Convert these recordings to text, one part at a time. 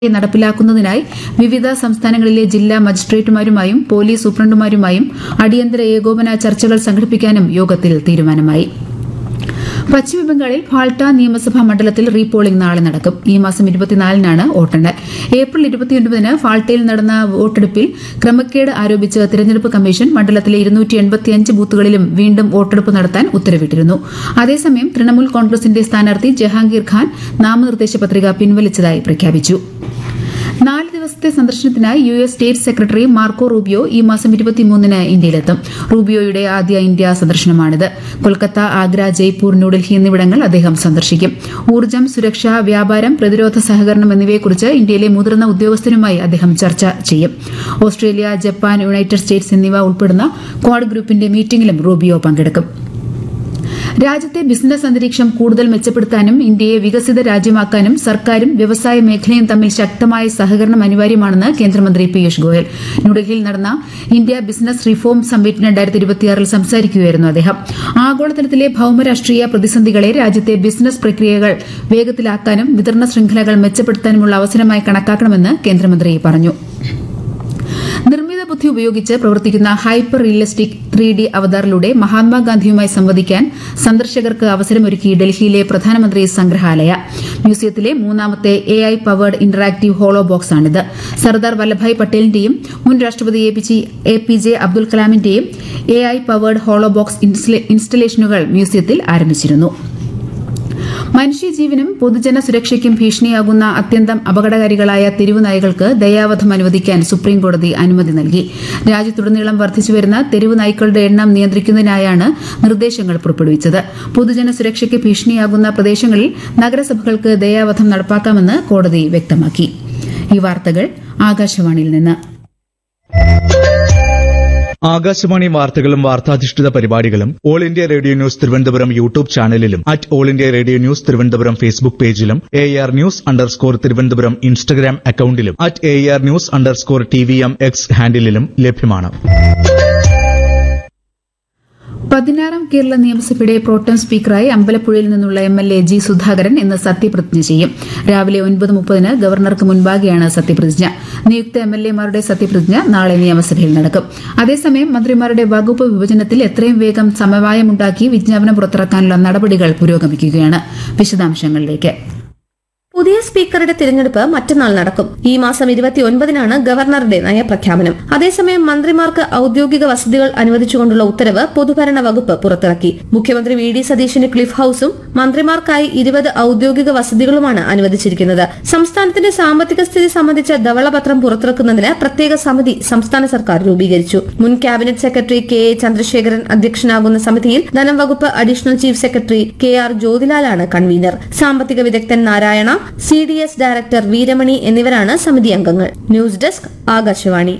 നടപ്പിലാക്കുന്നതിനായി വിവിധ സംസ്ഥാനങ്ങളിലെ ജില്ലാ മജിസ്ട്രേറ്റുമാരുമായും പോലീസ് സൂപ്രണ്ടുമാരുമായും അടിയന്തര ഏകോപന ചർച്ചകൾ സംഘടിപ്പിക്കാനും യോഗത്തിൽ തീരുമാനമായി പശ്ചിമബംഗാളിൽ ഫാൾട്ട നിയമസഭാ മണ്ഡലത്തിൽ റീപോളിംഗ് നാളെ നടക്കും ഈ മാസം ഇരുപത്തിനാലിനാണ് വോട്ടെണ്ണൽ ഏപ്രിൽ ഇരുപത്തിയൊൻപതിന് ഫാൾട്ടയിൽ നടന്ന വോട്ടെടുപ്പിൽ ക്രമക്കേട് ആരോപിച്ച് തിരഞ്ഞെടുപ്പ് കമ്മീഷൻ മണ്ഡലത്തിലെ ഇരുന്നൂറ്റി എൺപത്തിയഞ്ച് ബൂത്തുകളിലും വീണ്ടും വോട്ടെടുപ്പ് നടത്താൻ ഉത്തരവിട്ടിരുന്നു അതേസമയം തൃണമൂൽ കോൺഗ്രസിന്റെ സ്ഥാനാർത്ഥി ജഹാംഗീർ ഖാൻ നാമനിർദ്ദേശ പത്രിക പിൻവലിച്ചതായി പ്രഖ്യാപിച്ചു നാല് ദിവസത്തെ സന്ദർശനത്തിനായി U S state secretary Marco Rubio ഈ മാസം ഇരുപത്തിമൂന്നിന് ഇന്ത്യയിലെത്തും റൂബിയോയുടെ ആദ്യ ഇന്ത്യ സന്ദർശനമാണിത് കൊൽക്കത്ത ആഗ്ര ജയ്പൂർ ന്യൂഡൽഹി എന്നിവിടങ്ങൾ അദ്ദേഹം സന്ദർശിക്കും ഊർജ്ജം സുരക്ഷ വ്യാപാരം പ്രതിരോധ സഹകരണം എന്നിവയെക്കുറിച്ച് ഇന്ത്യയിലെ മുതിർന്ന ഉദ്യോഗസ്ഥരുമായി അദ്ദേഹം ചർച്ച ചെയ്യും ഓസ്ട്രേലിയ ജപ്പാൻ യുണൈറ്റഡ് സ്റ്റേറ്റ്സ് എന്നിവ ഉൾപ്പെടുന്ന ക്വാഡ് ഗ്രൂപ്പിന്റെ മീറ്റിംഗിലും റൂബിയോ പങ്കെടുക്കും രാജ്യത്തെ ബിസിനസ് അന്തരീക്ഷം കൂടുതൽ മെച്ചപ്പെടുത്താനും ഇന്ത്യയെ വികസിത രാജ്യമാക്കാനും സർക്കാരും വ്യവസായ മേഖലയും തമ്മിൽ ശക്തമായ സഹകരണം അനിവാര്യമാണെന്ന് കേന്ദ്രമന്ത്രി പീയൂഷ് ഗോയൽ ന്യൂഡൽഹിയിൽ നടന്ന ഇന്ത്യ ബിസിനസ് റിഫോം സമ്മിറ്റ് രണ്ടായിരത്തി ഇരുപത്തിയാറിൽ സംസാരിക്കുകയായിരുന്നു അദ്ദേഹം ആഗോളതലത്തിലെ ഭൌമരാഷ്ട്രീയ പ്രതിസന്ധികളെ രാജ്യത്തെ ബിസിനസ് പ്രക്രിയകൾ വേഗത്തിലാക്കാനും വിതരണ ശൃംഖലകൾ മെച്ചപ്പെടുത്താനുമുള്ള അവസരമായി കണക്കാക്കണമെന്ന് കേന്ദ്രമന്ത്രി പറഞ്ഞു നിർമ്മിത ബുദ്ധി ഉപയോഗിച്ച് പ്രവർത്തിക്കുന്ന ഹൈപ്പർ റിയലിസ്റ്റിക് ത്രീ ഡി അവതാറിലൂടെ മഹാത്മാഗാന്ധിയുമായി സംവദിക്കാൻ സന്ദർശകർക്ക് അവസരമൊരുക്കി ഡൽഹിയിലെ പ്രധാനമന്ത്രി സംഗ്രഹാലയ മ്യൂസിയത്തിലെ മൂന്നാമത്തെ A I powered interactive holo ബോക്സാണിത് സർദാർ വല്ലഭായ് പട്ടേലിന്റെയും മുൻ രാഷ്ട്രപതി എ പി ജെ അബ്ദുൽ കലാമിന്റെയും A I powered holo box ഇൻസ്റ്റലേഷനുകൾ മ്യൂസിയത്തിൽ ആരംഭിച്ചിരുന്നു മനുഷ്യജീവനും പൊതുജന സുരക്ഷയ്ക്കും ഭീഷണിയാകുന്ന അത്യന്തം അപകടകാരികളായ തെരുവ് നായ്കൾക്ക് ദയാവധം അനുവദിക്കാൻ സുപ്രീംകോടതി അനുമതി നൽകി രാജ്യത്തുടനീളം വർദ്ധിച്ചുവരുന്ന തെരുവ് നായ്ക്കളുടെ എണ്ണം നിയന്ത്രിക്കുന്നതിനായാണ് നിർദ്ദേശങ്ങൾ പുറപ്പെടുവിച്ചത് പൊതുജന സുരക്ഷയ്ക്ക് ഭീഷണിയാകുന്ന പ്രദേശങ്ങളിൽ നഗരസഭകൾക്ക് ദയാവധം നടപ്പാക്കാമെന്ന് കോടതി വ്യക്തമാക്കി ഈ വാർത്തകൾ ആകാശവാണിയിൽ നിന്ന് ആകാശവാണി വാർത്തകളും വാർത്താധിഷ്ഠിത പരിപാടികളും All India Radio news Thiruvananthapuram YouTube ചാനലിലും at All India Radio news Thiruvananthapuram Facebook പേജിലും A R news underscore Thiruvananthapuram Instagram അക്കൌണ്ടിലും at A R news underscore T V M X ഹാൻഡിലും ലഭ്യമാണ് പതിനാറാം കേരള നിയമസഭയുടെ പ്രോട്ടം സ്പീക്കറായി അമ്പലപ്പുഴയിൽ നിന്നുള്ള M L A G Sudhakaran ഇന്ന് സത്യപ്രതിജ്ഞ ചെയ്യും രാവിലെ ഒൻപത് മുപ്പതിന് ഗവർണർക്ക് മുൻപാകെയാണ് സത്യപ്രതിജ്ഞ നിയുക്ത എം എൽ എമാരുടെ സത്യപ്രതിജ്ഞ നാളെ നിയമസഭയിൽ നടക്കും അതേസമയം മന്ത്രിമാരുടെ വകുപ്പ് വിഭജനത്തിൽ എത്രയും വേഗം സമവായമുണ്ടാക്കി വിജ്ഞാപനം പുറത്തിറക്കാനുള്ള നടപടികൾ പുരോഗമിക്കുകയാണ് വിശദാംശങ്ങളിലേക്ക് പുതിയ സ്പീക്കറുടെ തിരഞ്ഞെടുപ്പ് മറ്റന്നാൾ നടക്കും ഈ മാസം ഇരുപത്തിയൊൻപതിനാണ് ഗവർണറുടെ നയപ്രഖ്യാപനം അതേസമയം മന്ത്രിമാർക്ക് ഔദ്യോഗിക വസതികൾ അനുവദിച്ചുകൊണ്ടുള്ള ഉത്തരവ് പൊതുഭരണ വകുപ്പ് പുറത്തിറക്കി മുഖ്യമന്ത്രി വി ഡി സതീശന് ക്ലിഫ് ഹൌസും മന്ത്രിമാർക്കായി ഇരുപത് ഔദ്യോഗിക വസതികളുമാണ് അനുവദിച്ചിരിക്കുന്നത് സംസ്ഥാനത്തിന്റെ സാമ്പത്തിക സ്ഥിതി സംബന്ധിച്ച ധവളപത്രം പുറത്തിറക്കുന്നതിന് പ്രത്യേക സമിതി സംസ്ഥാന സർക്കാർ രൂപീകരിച്ചു മുൻ cabinet secretary K A Chandrasekharan അധ്യക്ഷനാകുന്ന സമിതിയിൽ ധനം വകുപ്പ് additional chief secretary K R ജ്യോതിലാലാണ് കൺവീനർ സാമ്പത്തിക വിദഗ്ധൻ Narayana C D S director Veeramani എന്നിവരാണ് സമിതി അംഗങ്ങൾ news desk Akashvani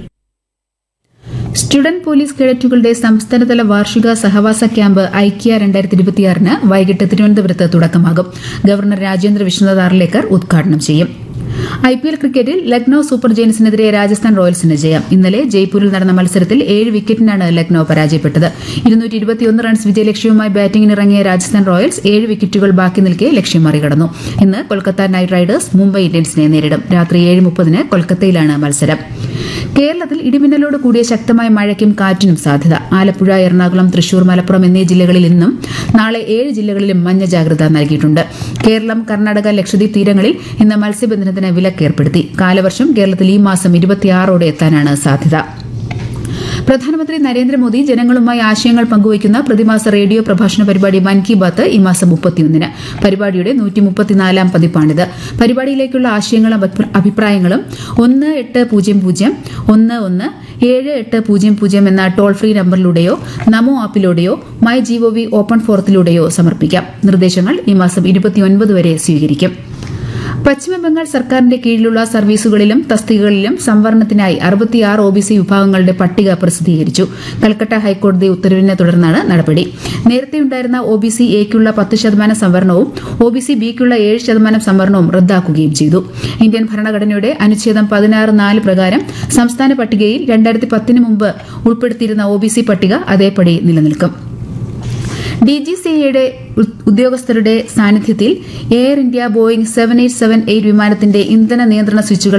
student police കേഡറ്റുകളുടെ സംസ്ഥാനതല വാർഷിക സഹവാസ ക്യാമ്പ് ഐക്യ രണ്ടായിരത്തി ഇരുപത്തിയാറിന് വൈകിട്ട് തിരുവനന്തപുരത്ത് തുടക്കമാകും ഗവർണർ രാജേന്ദ്ര വിശ്വനാഥ് ആർലേക്കർ ഉദ്ഘാടനം ചെയ്യും ഐ പി എൽ ക്രിക്കറ്റിൽ ലക്നൌ സൂപ്പർ ജയൻസിനെതിരെ രാജസ്ഥാൻ റോയൽസിന് ജയം ഇന്നലെ ജയ്പൂരിൽ നടന്ന മത്സരത്തിൽ ഏഴ് വിക്കറ്റിനാണ് ലക്നൌ പരാജയപ്പെട്ടത് ഇരുന്നൂറ്റി ഇരുപത്തിയൊന്ന് റൺസ് വിജയലക്ഷ്യവുമായി ബാറ്റിംഗിനിറങ്ങിയ രാജസ്ഥാൻ റോയൽസ് ഏഴ് വിക്കറ്റുകൾ ബാക്കി നിൽക്കെ ലക്ഷ്യം മറികടന്നു ഇന്ന് കൊൽക്കത്ത നൈറ്റ് റൈഡേഴ്സ് മുംബൈ ഇന്ത്യൻസിനെ നേരിടും രാത്രി ഏഴ് മുപ്പതിന് കൊൽക്കത്തയിലാണ് മത്സരം കേരളത്തിൽ ഇടിമിന്നലോട് കൂടിയ ശക്തമായ മഴയ്ക്കും കാറ്റിനും സാധ്യത ആലപ്പുഴ എറണാകുളം തൃശൂർ മലപ്പുറം എന്നീ ജില്ലകളിൽ ഇന്നും നാളെ ഏഴ് ജില്ലകളിലും മഞ്ഞ ജാഗ്രത നൽകിയിട്ടുണ്ട് കേരളം കർണാടക ലക്ഷദ്വീപ് തീരങ്ങളിൽ ഇന്ന് മത്സ്യബന്ധനത്തിന് വിലക്കേർപ്പെടുത്തി കാലവർഷം കേരളത്തിൽ ഈ മാസം ഇരുപത്തിയാറോടെ എത്താനാണ് സാധ്യത പ്രധാനമന്ത്രി നരേന്ദ്രമോദി ജനങ്ങളുമായി ആശയങ്ങൾ പങ്കുവയ്ക്കുന്ന പ്രതിമാസ റേഡിയോ പ്രഭാഷണ പരിപാടി മൻ കി ബാത്ത് ഈ മാസം മുപ്പത്തിയൊന്നിന് പരിപാടിയുടെ നൂറ്റി മുപ്പത്തിനാലാം പതിപ്പാണിത് പരിപാടിയിലേക്കുള്ള ആശയങ്ങളും അഭി- അഭിപ്രായങ്ങളും ഒന്ന് എട്ട് പൂജ്യം പൂജ്യം ഒന്ന് ഒന്ന് ഏഴ് എട്ട് പൂജ്യം പൂജ്യം എന്ന ടോൾ ഫ്രീ നമ്പറിലൂടെയോ നമോ ആപ്പിലൂടെയോ മൈ ജിഒവി ഓപ്പൺ ഫോറത്തിലൂടെയോ സമർപ്പിക്കാം നിർദ്ദേശങ്ങൾ ഈ മാസം ഇരുപത്തിയൊൻപത് വരെ സ്വീകരിക്കും പശ്ചിമബംഗാൾ സർക്കാരിന്റെ കീഴിലുള്ള സർവീസുകളിലും തസ്തികകളിലും സംവരണത്തിനായി അറുപത്തിയാറ് ഒ ബി സി വിഭാഗങ്ങളുടെ പട്ടിക പ്രസിദ്ധീകരിച്ചു കൽക്കട്ട ഹൈക്കോടതി ഉത്തരവിനെ തുടർന്നാണ് നടപടി നേരത്തെയുണ്ടായിരുന്ന ഒ ബി സി എക്കുള്ള പത്ത് ശതമാനം സംവരണവും ഒ ബി സി ബിക്കുള്ള ഏഴ് ശതമാനം സംവരണവും റദ്ദാക്കുകയും ചെയ്തു ഇന്ത്യൻ ഭരണഘടനയുടെ അനുച്ഛേദം പതിനാറ് നാല് പ്രകാരം സംസ്ഥാന പട്ടികയിൽ രണ്ടായിരത്തി പത്തിന് മുമ്പ് ഉൾപ്പെടുത്തിയിരുന്ന ഒ ബി സി പട്ടിക അതേപടി നിലനിൽക്കും ഡി ജി സി എയുടെ ഉദ്യോഗസ്ഥരുടെ സാന്നിധ്യത്തിൽ Air India Boeing seven eight seven eight വിമാനത്തിന്റെ ഇന്ധന നിയന്ത്രണ സ്വിച്ചുകൾ